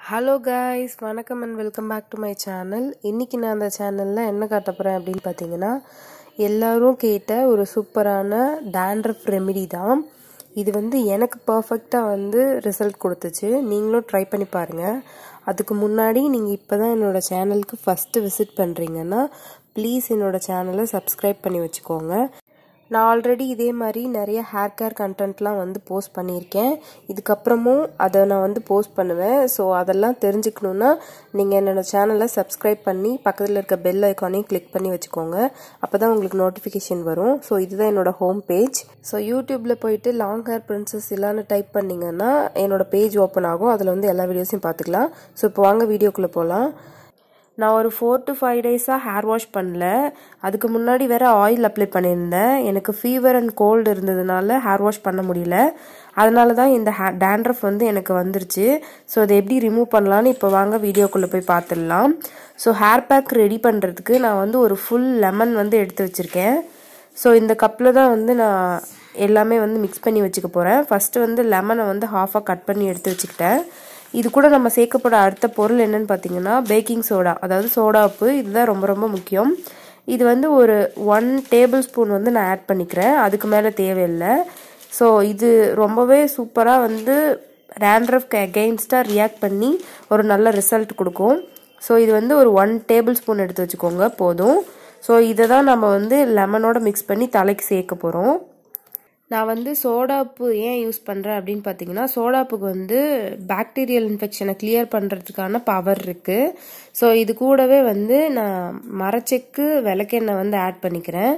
hello guys வணக்கம் and welcome back to my channel இன்றைக்கி நான் அந்த சேனலில் என்ன காட்ட போகிறேன் அப்படின்னு பார்த்தீங்கன்னா எல்லாரும் கேட்ட ஒரு சூப்பரான டேண்ட்ரஃப் ரெமிடி தான் இது வந்து எனக்கு பர்ஃபெக்டாக வந்து ரிசல்ட் கொடுத்துச்சு நீங்களும் ட்ரை பண்ணி பாருங்கள் அதுக்கு முன்னாடி நீங்கள் இப்போ தான் என்னோடய சேனலுக்கு ஃபஸ்ட்டு விசிட் பண்ணுறீங்கன்னா ப்ளீஸ் என்னோடய சேனலை சப்ஸ்கிரைப் பண்ணி வச்சுக்கோங்க நான் ஆல்ரெடி இதே மாதிரி நிறைய ஹேர் கேர் கண்டென்ட்லாம் வந்து போஸ்ட் பண்ணியிருக்கேன் இதுக்கப்புறமும் அதை நான் வந்து போஸ்ட் பண்ணுவேன் ஸோ அதெல்லாம் தெரிஞ்சுக்கணுன்னா நீங்கள் என்னோட சேனலை சப்ஸ்கிரைப் பண்ணி பக்கத்தில் இருக்க பெல் ஐக்கானையும் கிளிக் பண்ணி வச்சுக்கோங்க அப்போ தான் உங்களுக்கு நோட்டிஃபிகேஷன் வரும் ஸோ இதுதான் என்னோட ஹோம் பேஜ் ஸோ யூடியூப்பில் போயிட்டு லாங் ஹேர் பிரின்சஸ் இல்லான்னு டைப் பண்ணிங்கன்னா என்னோட பேஜ் ஓப்பன் ஆகும் அதில் வந்து எல்லா வீடியோஸையும் பார்த்துக்கலாம் ஸோ இப்போ வாங்க வீடியோக்குள்ளே போகலாம் நான் ஒரு ஃபோர் டு ஃபைவ் டேஸாக ஹேர் வாஷ் பண்ணல அதுக்கு முன்னாடி வேற ஆயில் அப்ளை பண்ணியிருந்தேன் எனக்கு ஃபீவர் அண்ட் கோல்டு இருந்ததுனால ஹேர் வாஷ் பண்ண முடியல அதனால தான் இந்த ஹே டேண்ட்ரஃப் வந்து எனக்கு வந்துருச்சு ஸோ அதை எப்படி ரிமூவ் பண்ணலான்னு இப்போ வாங்க வீடியோக்குள்ளே போய் பார்த்துடலாம் ஸோ ஹேர் பேக் ரெடி பண்ணுறதுக்கு நான் வந்து ஒரு ஃபுல் லெமன் வந்து எடுத்து வச்சுருக்கேன் ஸோ இந்த கப்பில் தான் வந்து நான் எல்லாமே வந்து மிக்ஸ் பண்ணி வச்சுக்க போகிறேன் ஃபஸ்ட்டு வந்து லெமனை வந்து ஹாஃபாக கட் பண்ணி எடுத்து வச்சுக்கிட்டேன் இது கூட நம்ம சேர்க்கப்பட அடுத்த பொருள் என்னன்னு பார்த்தீங்கன்னா பேக்கிங் சோடா அதாவது சோடா உப்பு இதுதான் ரொம்ப ரொம்ப முக்கியம் இது வந்து ஒரு ஒன் டேபிள் ஸ்பூன் வந்து நான் ஆட் பண்ணிக்கிறேன் அதுக்கு மேலே தேவையில்லை ஸோ இது ரொம்பவே சூப்பராக வந்து ரேண்ட்ரஃப்க்கு அகெயின்ஸ்டாக ரியாக்ட் பண்ணி ஒரு நல்ல ரிசல்ட் கொடுக்கும் ஸோ இது வந்து ஒரு ஒன் டேபிள் ஸ்பூன் எடுத்து வச்சுக்கோங்க போதும் ஸோ இதை தான் நம்ம வந்து லெமனோட மிக்ஸ் பண்ணி தலைக்கு சேர்க்க போகிறோம் நான் வந்து சோடாப்பு ஏன் யூஸ் பண்ணுறேன் அப்படின்னு பார்த்தீங்கன்னா சோடாப்புக்கு வந்து பாக்டீரியல் இன்ஃபெக்ஷனை கிளியர் பண்ணுறதுக்கான பவர் இருக்குது ஸோ இது கூடவே வந்து நான் மரச்செக்கு விளக்கெண்ணெய் வந்து ஆட் பண்ணிக்கிறேன்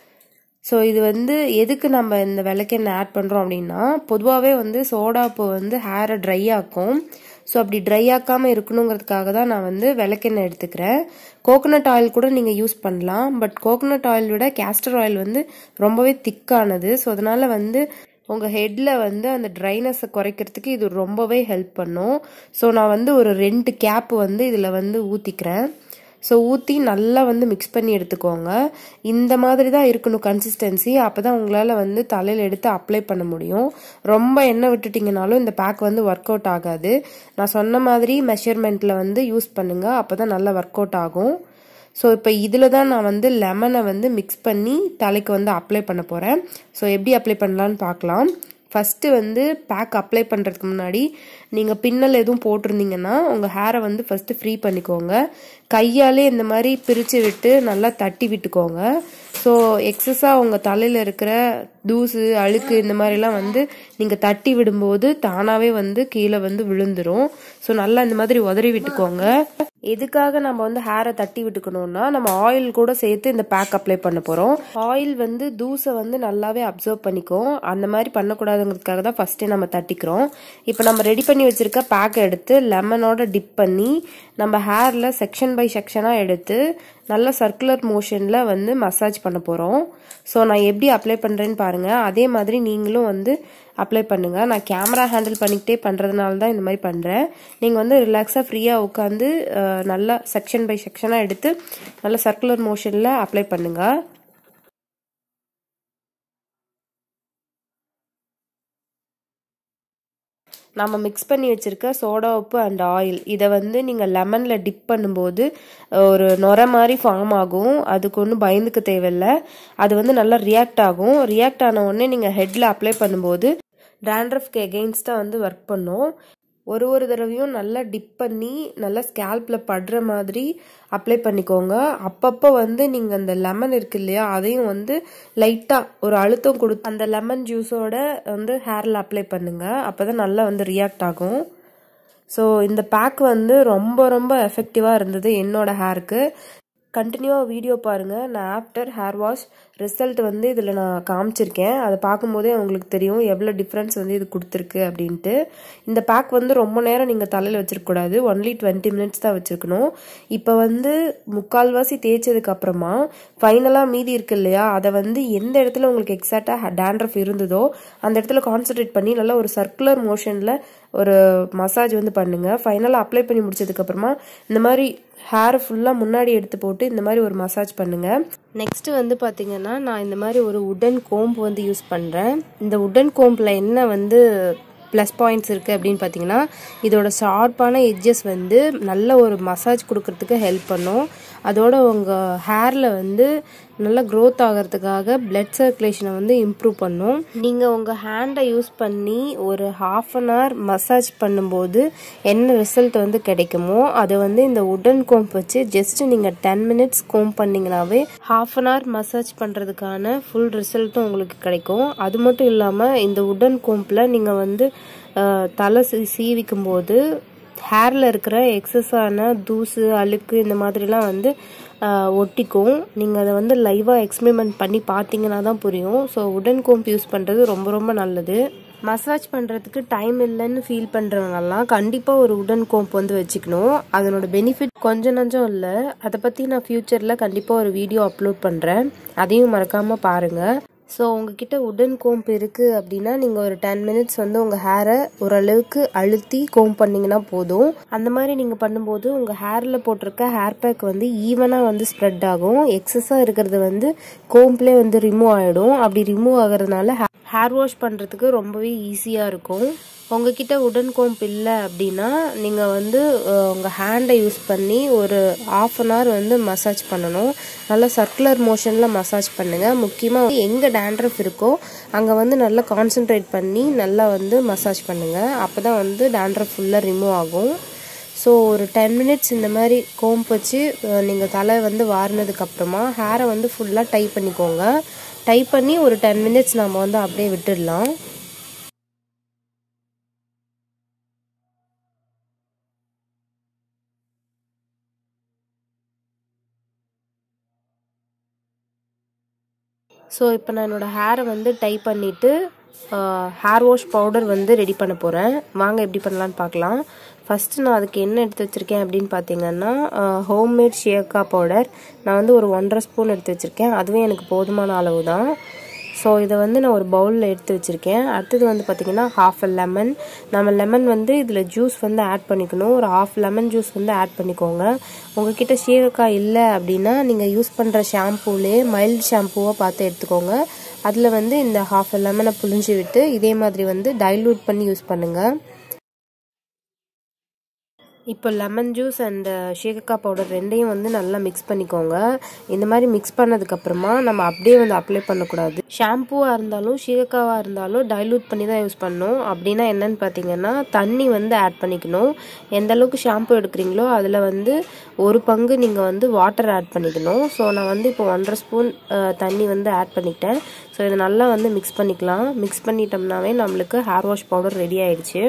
ஸோ இது வந்து எதுக்கு நம்ம இந்த விளக்கெண்ணெய் ஆட் பண்ணுறோம் அப்படின்னா பொதுவாகவே வந்து சோடாப்பு வந்து ஹேரை ட்ரை ஆக்கும் ஸோ அப்படி ட்ரை ஆக்காமல் இருக்கணுங்கிறதுக்காக தான் நான் வந்து விளக்கெண்ணெய் எடுத்துக்கிறேன் கோகோனட் ஆயில் கூட நீங்கள் யூஸ் பண்ணலாம் பட் கோகோனட் ஆயில் விட கேஸ்டர் ஆயில் வந்து ரொம்பவே திக்கானது ஸோ அதனால் வந்து உங்கள் ஹெட்டில் வந்து அந்த ட்ரைனஸை குறைக்கிறதுக்கு இது ரொம்பவே ஹெல்ப் பண்ணும் ஸோ நான் வந்து ஒரு ரெண்டு கேப் வந்து இதில் வந்து ஊற்றிக்கிறேன் ஸோ ஊற்றி நல்லா வந்து மிக்ஸ் பண்ணி எடுத்துக்கோங்க இந்த மாதிரி தான் இருக்கணும் கன்சிஸ்டன்சி அப்போ தான் உங்களால் வந்து தலையில் எடுத்து அப்ளை பண்ண முடியும் ரொம்ப எண்ணெய் விட்டுட்டிங்கனாலும் இந்த பேக் வந்து ஒர்க் அவுட் ஆகாது நான் சொன்ன மாதிரி மெஷர்மெண்ட்டில் வந்து யூஸ் பண்ணுங்கள் அப்போ தான் நல்லா ஒர்க் அவுட் ஆகும் ஸோ இப்போ இதில் தான் நான் வந்து லெமனை வந்து மிக்ஸ் பண்ணி தலைக்கு வந்து அப்ளை பண்ண போகிறேன் ஸோ எப்படி அப்ளை பண்ணலான்னு பார்க்கலாம் ஃபஸ்ட்டு வந்து பேக் அப்ளை பண்ணுறதுக்கு முன்னாடி நீங்கள் பின்னல் எதுவும் போட்டிருந்தீங்கன்னா உங்கள் ஹேரை வந்து ஃபஸ்ட்டு ஃப்ரீ பண்ணிக்கோங்க கையாலே இந்த மாதிரி பிரித்து விட்டு நல்லா தட்டி விட்டுக்கோங்க ஸோ எக்ஸஸாக உங்கள் தலையில் இருக்கிற தூசு அழுக்கு இந்த மாதிரிலாம் வந்து நீங்கள் தட்டி விடும்போது தானாகவே வந்து கீழே வந்து விழுந்துரும் ஸோ நல்லா இந்த மாதிரி உதறி விட்டுக்கோங்க எதுக்காக நம்ம வந்து ஹேரை தட்டி விட்டுக்கணும்னா நம்ம ஆயில் கூட சேர்த்து இந்த பேக் அப்ளை பண்ண போகிறோம் ஆயில் வந்து தூசை வந்து நல்லாவே அப்சர்வ் பண்ணிக்கும் அந்த மாதிரி பண்ணக்கூடாதுங்கிறதுக்காக தான் ஃபஸ்ட்டே நம்ம தட்டிக்கிறோம் இப்போ நம்ம ரெடி பண்ணி வச்சுருக்க பேக்கை எடுத்து லெமனோட டிப் பண்ணி நம்ம ஹேரில் செக்ஷன் பை செக்ஷனாக எடுத்து நல்ல சர்க்குலர் மோஷனில் வந்து மசாஜ் பண்ண போகிறோம் ஸோ நான் எப்படி அப்ளை பண்ணுறேன்னு பாருங்கள் அதே மாதிரி நீங்களும் வந்து அப்ளை பண்ணுங்கள் நான் கேமரா ஹேண்டில் பண்ணிக்கிட்டே பண்ணுறதுனால தான் இந்த மாதிரி பண்ணுறேன் நீங்கள் வந்து ரிலாக்ஸாக ஃப்ரீயாக உட்காந்து நல்லா செக்ஷன் பை செக்ஷனாக எடுத்து நல்ல சர்க்குலர் மோஷனில் அப்ளை பண்ணுங்கள் நம்ம மிக்ஸ் பண்ணி வச்சுருக்க சோடா உப்பு அண்ட் ஆயில் இதை வந்து நீங்கள் லெமனில் டிப் பண்ணும்போது ஒரு நுர மாதிரி ஃபார்ம் ஆகும் அதுக்கு ஒன்றும் பயந்துக்க தேவையில்லை அது வந்து நல்லா ரியாக்ட் ஆகும் ரியாக்ட் ஆன உடனே நீங்கள் ஹெட்டில் அப்ளை பண்ணும்போது டேண்ட்ரஃப்க்கு எகெயின்ஸ்டாக வந்து ஒர்க் பண்ணும் ஒரு ஒரு தடவையும் நல்லா டிப் பண்ணி நல்லா ஸ்கேல்பில் படுற மாதிரி அப்ளை பண்ணிக்கோங்க அப்பப்போ வந்து நீங்கள் அந்த லெமன் இருக்கு இல்லையா அதையும் வந்து லைட்டாக ஒரு அழுத்தம் கொடுத்து அந்த லெமன் ஜூஸோட வந்து ஹேரில் அப்ளை பண்ணுங்கள் அப்போ தான் நல்லா வந்து ரியாக்ட் ஆகும் ஸோ இந்த பேக் வந்து ரொம்ப ரொம்ப எஃபெக்டிவாக இருந்தது என்னோட ஹேருக்கு கண்டினியூவாக வீடியோ பாருங்கள் நான் ஆஃப்டர் ஹேர் வாஷ் ரிசல்ட் வந்து இதில் நான் காமிச்சிருக்கேன் அதை பார்க்கும்போதே உங்களுக்கு தெரியும் எவ்வளோ டிஃப்ரென்ஸ் வந்து இது கொடுத்துருக்கு அப்படின்ட்டு இந்த பேக் வந்து ரொம்ப நேரம் நீங்கள் தலையில் வச்சிருக்கக்கூடாது ஒன்லி டுவெண்ட்டி மினிட்ஸ் தான் வச்சுருக்கணும் இப்போ வந்து முக்கால்வாசி தேய்ச்சதுக்கு அப்புறமா ஃபைனலாக மீதி இருக்கு இல்லையா அதை வந்து எந்த இடத்துல உங்களுக்கு எக்ஸாக்டாக டேண்ட்ரஃப் இருந்ததோ அந்த இடத்துல கான்சென்ட்ரேட் பண்ணி நல்லா ஒரு சர்க்குலர் மோஷனில் ஒரு மசாஜ் வந்து பண்ணுங்கள் ஃபைனலாக அப்ளை பண்ணி முடிச்சதுக்கப்புறமா இந்த மாதிரி ஹேரை ஃபுல்லாக முன்னாடி எடுத்து போட்டு இந்த மாதிரி ஒரு மசாஜ் பண்ணுங்கள் நெக்ஸ்ட்டு வந்து பார்த்தீங்கன்னா நான் இந்த மாதிரி ஒரு உடன் கோம்பு வந்து யூஸ் பண்ணுறேன் இந்த உடன் கோம்பில் என்ன வந்து ப்ளஸ் பாயிண்ட்ஸ் இருக்குது அப்படின்னு பார்த்தீங்கன்னா இதோட ஷார்ப்பான எட்ஜஸ் வந்து நல்ல ஒரு மசாஜ் கொடுக்கறதுக்கு ஹெல்ப் பண்ணும் அதோட உங்கள் ஹேரில் வந்து நல்லா க்ரோத் ஆகிறதுக்காக பிளட் சர்க்குலேஷனை வந்து இம்ப்ரூவ் பண்ணும் நீங்கள் உங்கள் ஹேண்டை யூஸ் பண்ணி ஒரு ஹாஃப் அன் ஹவர் மசாஜ் பண்ணும்போது என்ன ரிசல்ட் வந்து கிடைக்குமோ அதை வந்து இந்த உடன் கோம்ப் வச்சு ஜஸ்ட் நீங்கள் டென் மினிட்ஸ் கோம் பண்ணிங்கனாவே ஹாஃப் அன் ஹவர் மசாஜ் பண்ணுறதுக்கான ஃபுல் ரிசல்ட்டும் உங்களுக்கு கிடைக்கும் அது மட்டும் இல்லாமல் இந்த உடன் கோம்பில் நீங்கள் வந்து தலை சீவிக்கும் போது ஹேரில் இருக்கிற எக்ஸஸான தூசு அழுக்கு இந்த மாதிரிலாம் வந்து ஒட்டிக்கும் நீங்கள் அதை வந்து லைவாக எக்ஸ்பெரிமெண்ட் பண்ணி பார்த்தீங்கன்னா தான் புரியும் ஸோ உடன் கோம்ப் யூஸ் பண்ணுறது ரொம்ப ரொம்ப நல்லது மசாஜ் பண்ணுறதுக்கு டைம் இல்லைன்னு ஃபீல் பண்ணுறவங்கெல்லாம் கண்டிப்பாக ஒரு உடன் கோம்ப் வந்து வச்சுக்கணும் அதனோட பெனிஃபிட் கொஞ்சம் நஞ்சம் இல்லை அதை பற்றி நான் ஃப்யூச்சரில் கண்டிப்பாக ஒரு வீடியோ அப்லோட் பண்ணுறேன் அதையும் மறக்காமல் பாருங்கள் ஸோ உங்ககிட்ட உடன் கோம்ப் இருக்குது அப்படின்னா நீங்கள் ஒரு டென் மினிட்ஸ் வந்து உங்கள் ஹேரை ஓரளவுக்கு அழுத்தி கோம் பண்ணிங்கன்னா போதும் அந்த மாதிரி நீங்கள் பண்ணும்போது உங்கள் ஹேரில் போட்டிருக்க ஹேர் பேக் வந்து ஈவனாக வந்து ஸ்ப்ரெட் ஆகும் எக்ஸஸாக இருக்கிறது வந்து கோம்ப்லேயே வந்து ரிமூவ் ஆகிடும் அப்படி ரிமூவ் ஆகிறதுனால ஹேர் வாஷ் பண்ணுறதுக்கு ரொம்பவே ஈஸியாக இருக்கும் உங்ககிட்ட உடன் கோம்ப் இல்லை அப்படின்னா நீங்கள் வந்து உங்கள் ஹேண்டை யூஸ் பண்ணி ஒரு ஆஃப் அன் ஹவர் வந்து மசாஜ் பண்ணணும் நல்லா சர்க்குலர் மோஷனில் மசாஜ் பண்ணுங்கள் முக்கியமாக எங்கே டேண்ட்ரஃப் இருக்கோ அங்கே வந்து நல்லா கான்சென்ட்ரேட் பண்ணி நல்லா வந்து மசாஜ் பண்ணுங்கள் அப்போ தான் வந்து டேண்ட்ரஃப் ஃபுல்லாக ரிமூவ் ஆகும் ஸோ ஒரு டென் மினிட்ஸ் இந்த மாதிரி கோம்ப் வச்சு நீங்கள் தலை வந்து வாரினதுக்கப்புறமா ஹேரை வந்து ஃபுல்லாக டை பண்ணிக்கோங்க டை பண்ணி ஒரு டென் மினிட்ஸ் நம்ம வந்து அப்படியே விட்டுடலாம் ஸோ இப்போ நான் என்னோடய ஹேரை வந்து டை பண்ணிவிட்டு ஹேர் வாஷ் பவுடர் வந்து ரெடி பண்ண போகிறேன் வாங்க எப்படி பண்ணலான்னு பார்க்கலாம் ஃபஸ்ட்டு நான் அதுக்கு என்ன எடுத்து வச்சுருக்கேன் அப்படின்னு பார்த்தீங்கன்னா ஹோம்மேட் ஷியக்கா பவுடர் நான் வந்து ஒரு ஒன்றரை ஸ்பூன் எடுத்து வச்சுருக்கேன் அதுவே எனக்கு போதுமான அளவு தான் ஸோ இதை வந்து நான் ஒரு பவுலில் எடுத்து வச்சுருக்கேன் அடுத்தது வந்து பார்த்திங்கன்னா ஹாஃப் அ லெமன் நம்ம லெமன் வந்து இதில் ஜூஸ் வந்து ஆட் பண்ணிக்கணும் ஒரு ஹாஃப் லெமன் ஜூஸ் வந்து ஆட் பண்ணிக்கோங்க உங்ககிட்ட சீரக்காய் இல்லை அப்படின்னா நீங்கள் யூஸ் பண்ணுற ஷாம்பூலே மைல்டு ஷாம்பூவாக பார்த்து எடுத்துக்கோங்க அதில் வந்து இந்த ஹாஃப் அ லெமனை புழிஞ்சு விட்டு இதே மாதிரி வந்து டைல்யூட் பண்ணி யூஸ் பண்ணுங்கள் இப்போ lemon juice and shikakai powder ரெண்டையும் வந்து நல்லா மிக்ஸ் பண்ணிக்கோங்க இந்த மாதிரி மிக்ஸ் பண்ணதுக்கப்புறமா நம்ம அப்படியே வந்து அப்ளை பண்ணக்கூடாது ஷாம்புவாக இருந்தாலும் ஷீகக்காவாக இருந்தாலும் டைலூட் பண்ணி தான் யூஸ் பண்ணணும் அப்படின்னா என்னன்னு பார்த்தீங்கன்னா தண்ணி வந்து ஆட் பண்ணிக்கணும் எந்த அளவுக்கு ஷாம்பு எடுக்கிறீங்களோ அதில் வந்து ஒரு பங்கு நீங்கள் வந்து வாட்டர் ஆட் பண்ணிக்கணும் ஸோ நான் வந்து இப்போ ஒன்றரை ஸ்பூன் தண்ணி வந்து ஆட் பண்ணிக்கிட்டேன் ஸோ இதை நல்லா வந்து மிக்ஸ் பண்ணிக்கலாம் மிக்ஸ் பண்ணிட்டோம்னாவே நம்மளுக்கு ஹேர் வாஷ் பவுடர் ரெடி ஆயிடுச்சு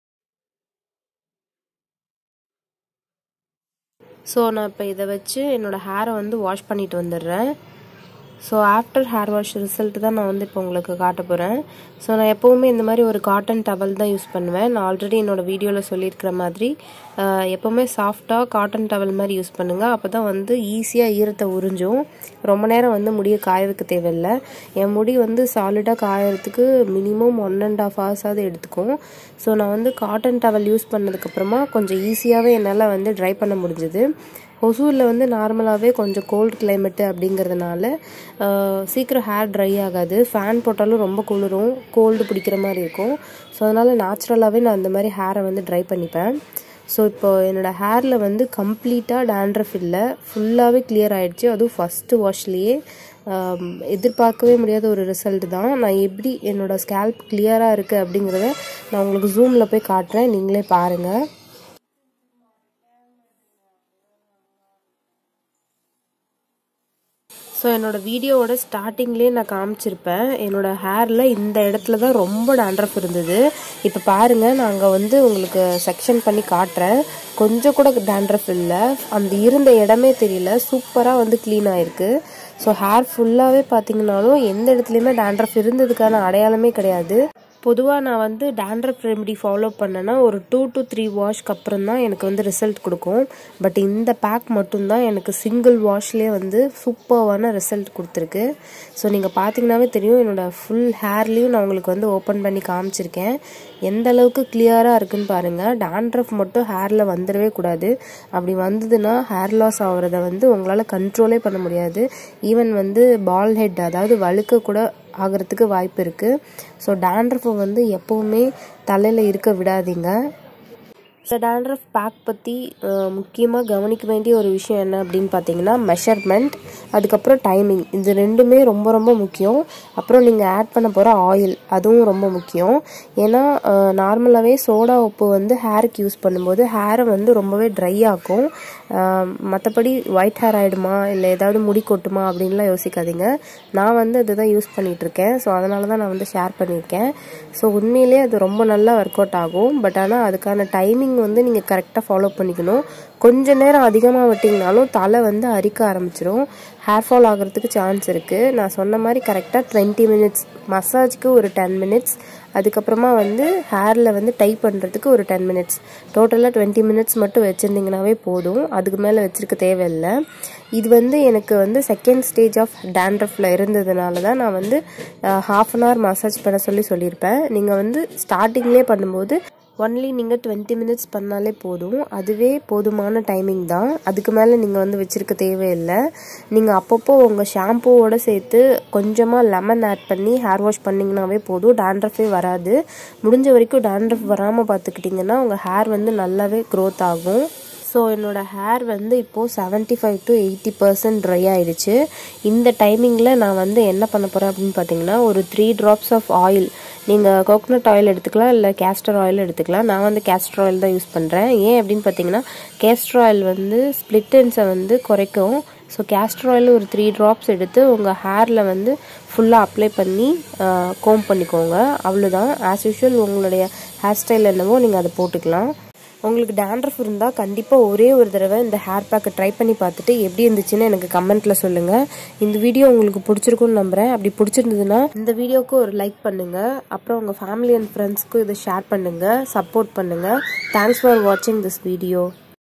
ஸோ நான் இப்போ இதை வச்சு என்னோடய ஹேரை வந்து வாஷ் பண்ணிட்டு வந்துடுறேன் so after hair wash result தான் நான் வந்து இப்போ உங்களுக்கு காட்ட போகிறேன் ஸோ நான் எப்போவுமே இந்த மாதிரி ஒரு காட்டன் டவல் தான் யூஸ் பண்ணுவேன் நான் ஆல்ரெடி என்னோடய வீடியோவில் சொல்லியிருக்கிற மாதிரி எப்போவுமே சாஃப்டாக காட்டன் டவல் மாதிரி யூஸ் பண்ணுங்கள் அப்போ தான் வந்து ஈஸியாக ஈரத்தை உறிஞ்சும் ரொம்ப நேரம் வந்து முடியை காய வைக்க தேவையில்லை என் முடி வந்து சாலிடாக காயறதுக்கு மினிமம் ஒன் அண்ட் ஆஃப் ஹவர்ஸாவது எடுத்துக்கும் ஸோ நான் வந்து காட்டன் டவல் யூஸ் பண்ணதுக்கப்புறமா கொஞ்சம் ஈஸியாகவே என்னால் வந்து ட்ரை பண்ண முடிஞ்சுது ஒசூரில் வந்து நார்மலாகவே கொஞ்சம் கோல்டு கிளைமேட்டு அப்படிங்கிறதுனால சீக்கிரம் ஹேர் ட்ரை ஆகாது ஃபேன் போட்டாலும் ரொம்ப குளிரும் கோல்டு பிடிக்கிற மாதிரி இருக்கும் ஸோ அதனால் நேச்சுரலாகவே நான் அந்த மாதிரி ஹேரை வந்து ட்ரை பண்ணிப்பேன் ஸோ இப்போ என்னோடய ஹேரில் வந்து கம்ப்ளீட்டாக டேண்ட்ரஃப் இல்லை ஃபுல்லாகவே கிளியர் ஆகிடுச்சு அதுவும் ஃபஸ்ட்டு வாஷ்லேயே எதிர்பார்க்கவே முடியாத ஒரு ரிசல்ட் தான் நான் எப்படி என்னோடய ஸ்கேல்ப் கிளியராக இருக்குது அப்படிங்கிறத நான் உங்களுக்கு ஜூமில் போய் காட்டுறேன் நீங்களே பாருங்கள் ஸோ என்னோடய வீடியோவோட ஸ்டார்டிங்லேயே நான் காமிச்சிருப்பேன் என்னோடய ஹேரில் இந்த இடத்துல தான் ரொம்ப டேண்ட்ரஃப் இருந்தது இப்போ பாருங்கள் நான் அங்கே வந்து உங்களுக்கு செக்ஷன் பண்ணி காட்டுறேன் கொஞ்சம் கூட டேண்ட்ரஃப் இல்லை அந்த இருந்த இடமே தெரியல சூப்பராக வந்து க்ளீன் ஆயிருக்கு ஸோ ஹேர் ஃபுல்லாகவே பார்த்தீங்கன்னாலும் எந்த இடத்துலையுமே டேண்ட்ரஃப் இருந்ததுக்கான அடையாளமே கிடையாது பொதுவாக நான் வந்து டேண்ட்ரஃப் ரெமெடி ஃபாலோ பண்ணேன்னா ஒரு டூ டு த்ரீ வாஷ்க்கு அப்புறம் தான் எனக்கு வந்து ரிசல்ட் கொடுக்கும் பட் இந்த பேக் மட்டும்தான் எனக்கு சிங்கிள் வாஷ்லேயே வந்து சூப்பர்வான ரிசல்ட் கொடுத்துருக்கு ஸோ நீங்கள் பார்த்தீங்கன்னாவே தெரியும் என்னோடய ஃபுல் ஹேர்லேயும் நான் உங்களுக்கு வந்து ஓப்பன் பண்ணி காமிச்சிருக்கேன் எந்த அளவுக்கு கிளியராக இருக்குன்னு பாருங்கள் டேண்ட்ரஃப் மட்டும் ஹேரில் வந்துடவே கூடாது அப்படி வந்ததுன்னா ஹேர் லாஸ் ஆகிறத வந்து உங்களால் கண்ட்ரோலே பண்ண முடியாது ஈவன் வந்து பால் ஹெட் அதாவது வழுக்க கூட ஆகிறதுக்கு வாய்ப்பு இருக்குது ஸோ டேண்ட்ரஃபை வந்து எப்போவுமே தலையில் இருக்க விடாதீங்க ஸோ டேண்ட்ரஃப் பேக் பற்றி முக்கியமாக கவனிக்க வேண்டிய ஒரு விஷயம் என்ன அப்படின்னு பார்த்தீங்கன்னா மெஷர்மெண்ட் அதுக்கப்புறம் டைமிங் இது ரெண்டுமே ரொம்ப ரொம்ப முக்கியம் அப்புறம் நீங்கள் ஆட் பண்ண போகிற ஆயில் அதுவும் ரொம்ப முக்கியம் ஏன்னா நார்மலாகவே சோடா உப்பு வந்து ஹேருக்கு யூஸ் பண்ணும்போது ஹேரை வந்து ரொம்பவே ட்ரை ஆக்கும் மற்றபடி ஒயிட் ஹேர் ஆகிடுமா இல்லை ஏதாவது முடி கொட்டுமா அப்படின்லாம் யோசிக்காதீங்க நான் வந்து அதுதான் யூஸ் பண்ணிகிட்ருக்கேன் ஸோ அதனால தான் நான் வந்து ஷேர் பண்ணியிருக்கேன் ஸோ உண்மையிலே அது ரொம்ப நல்லா ஒர்க் அவுட் ஆகும் பட் ஆனால் அதுக்கான டைமிங் வந்து நீங்கள் கரெக்டாக ஃபாலோ பண்ணிக்கணும் கொஞ்ச நேரம் அதிகமாக விட்டிங்கனாலும் தலை வந்து அரிக்க ஆரம்பிச்சிரும் ஹேர் ஃபால் ஆகிறதுக்கு சான்ஸ் இருக்குது நான் சொன்ன மாதிரி கரெக்டாக டுவெண்ட்டி மினிட்ஸ் மசாஜ்க்கு ஒரு டென் மினிட்ஸ் அதுக்கப்புறமா வந்து ஹேரில் வந்து டை பண்ணுறதுக்கு ஒரு டென் மினிட்ஸ் டோட்டலாக டுவெண்ட்டி மினிட்ஸ் மட்டும் வச்சுருந்தீங்கனாவே போதும் அதுக்கு மேலே வச்சுருக்க தேவையில்லை இது வந்து எனக்கு வந்து செகண்ட் ஸ்டேஜ் ஆஃப் டேண்ட்ரஃபில் இருந்ததுனால தான் நான் வந்து ஹாஃப் அன் ஹவர் மசாஜ் பண்ண சொல்லி சொல்லியிருப்பேன் நீங்கள் வந்து ஸ்டார்டிங்லேயே பண்ணும்போது ஒன்லி நீங்கள் டுவெண்ட்டி மினிட்ஸ் பண்ணாலே போதும் அதுவே போதுமான டைமிங் தான் அதுக்கு மேலே நீங்கள் வந்து வச்சுருக்க தேவையில்லை நீங்கள் அப்பப்போ உங்கள் ஷாம்பூவோடு சேர்த்து கொஞ்சமாக லெமன் ஆட் பண்ணி ஹேர் வாஷ் பண்ணிங்கனாவே போதும் டேண்ட்ரஃபே வராது முடிஞ்ச வரைக்கும் டேண்ட்ரஃப் வராமல் பார்த்துக்கிட்டிங்கன்னா உங்கள் ஹேர் வந்து நல்லாவே க்ரோத் ஆகும் ஸோ என்னோடய ஹேர் வந்து இப்போது seventy five to eighty percent dry ஆகிடுச்சு இந்த டைமிங்கில் நான் வந்து என்ன பண்ண போகிறேன் அப்படின்னு பார்த்தீங்கன்னா ஒரு த்ரீ ட்ராப்ஸ் ஆஃப் ஆயில் நீங்கள் கோகோனட் ஆயில் எடுத்துக்கலாம் இல்லை கேஸ்டர் ஆயில் எடுத்துக்கலாம் நான் வந்து கேஸ்டர் ஆயில் தான் யூஸ் பண்ணுறேன் ஏன் அப்படின்னு பார்த்தீங்கன்னா கேஸ்டர் ஆயில் வந்து ஸ்ப்ளிட்டன்ஸை வந்து குறைக்கும் ஸோ கேஸ்டர் ஆயில் ஒரு த்ரீ ட்ராப்ஸ் எடுத்து உங்கள் ஹேரில் வந்து ஃபுல்லாக அப்ளை பண்ணி கோம் பண்ணிக்கோங்க அவ்வளோதான் ஆஸ் யூஷுவல் உங்களுடைய ஹேர் ஸ்டைல் என்னவோ நீங்கள் அதை போட்டுக்கலாம் உங்களுக்கு டேண்ட்ரஃப் இருந்தால் கண்டிப்பாக ஒரே ஒரு தடவை இந்த ஹேர் பேக்கை ட்ரை பண்ணி பார்த்துட்டு எப்படி இருந்துச்சுன்னு எனக்கு கமெண்ட்டில் சொல்லுங்கள் இந்த வீடியோ உங்களுக்கு பிடிச்சிருக்குன்னு நம்புகிறேன் அப்படி பிடிச்சிருந்ததுன்னா இந்த வீடியோவுக்கு ஒரு லைக் பண்ணுங்கள் அப்புறம் உங்கள் ஃபேமிலி அண்ட் ஃப்ரெண்ட்ஸ்க்கும் இதை ஷேர் பண்ணுங்கள் சப்போர்ட் பண்ணுங்கள் தேங்க்ஸ் ஃபார் வாட்சிங் திஸ் வீடியோ